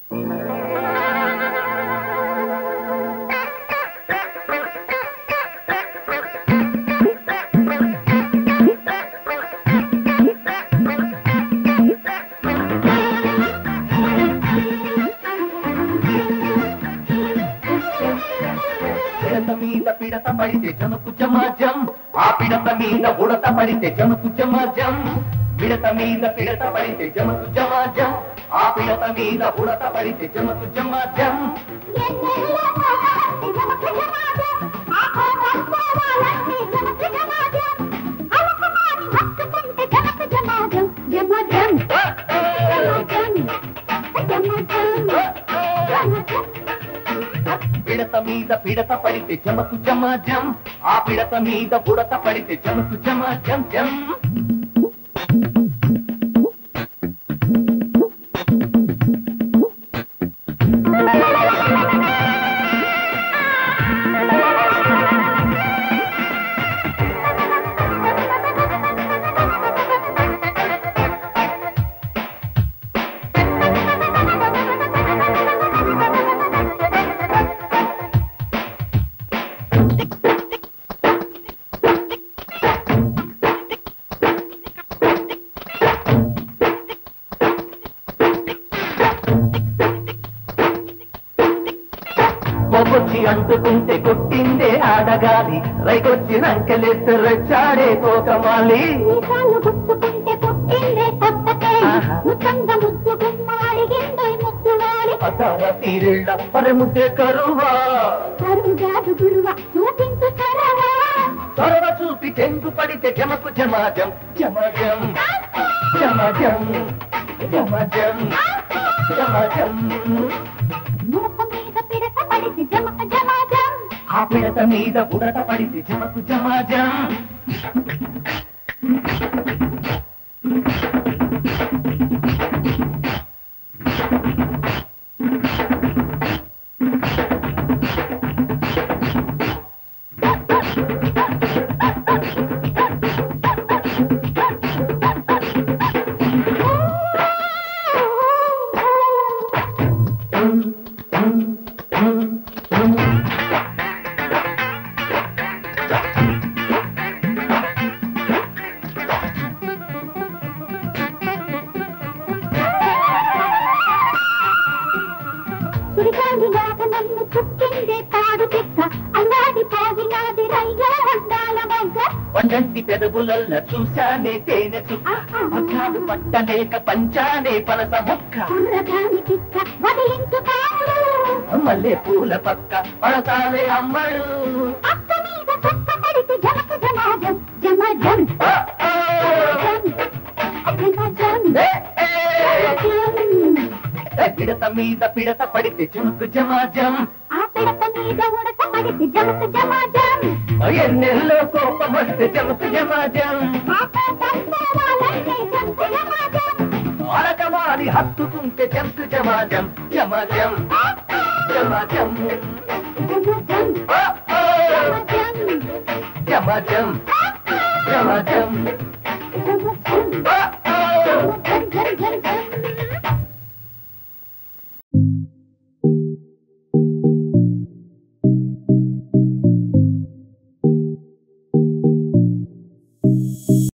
పిడత మీద పిడత పడితే జమకు జమాజం ఆ పిడత మీద ఉడత పడితే జమకు జమాజం పిడత మీద పిడత పడితే జమకు జమాజం ఆ పిడత మీద ఉడత పడితే జమకు జమాజం పిడత మీద పిడత పడితే జమకు జమాజం ఆ పిడత మీద ఉడత పడితే జమకు జమాజం జం పొగొచ్చి అంటుకుంటే కొట్టిందే ఆడగాలి రైకొచ్చి నంకెలేస్తే రెచ్చాడే కోకమాలి అతార తీరిళ్ళ పరముతే కరువా త్వరవ చూపి చెంగు పడితే జమకు జమాజం జమజం జమజం జమజం జమజం ఆ పిడత మీద ఉడత పడితే జమకు జమాజం నన్ను చుక్కిందే తాడు తిక్క అల్లాడి పోగినాది రయ్యా అందాల మొగ్గ వండంటి పెదవులల్ల చూశానే తేనె చుక్క పగ్గాలు పట్టలేక పంచానే పలస మొక్క కుర్రదాని తిక్క వదిలించు కావులు మల్లె పూల పక్క పడతాలే అమ్మడు అక్క మీద చెత్త పడితే జనక జమాజం జమజం ఆ, ఆ. జమజం ఏ, ఏ. ఏ, పిడత మీద పిడత పడితే జమకు జమాజం ఆ పిడత మీద ఉడత పడితే జమక జమాజం ఎన్నెల్లో కోపం వస్తే జమకు జమాజం ఆ పేటంతరాలంటే జమక జమాజం అలకమాని హత్తుకుంటే జంకు జమాజం జమాజం జమాజం జమజం ఆ, ఆ. జమజం జమాజం జమాజం జమజం ఆ, ఆ. జం జం జం జం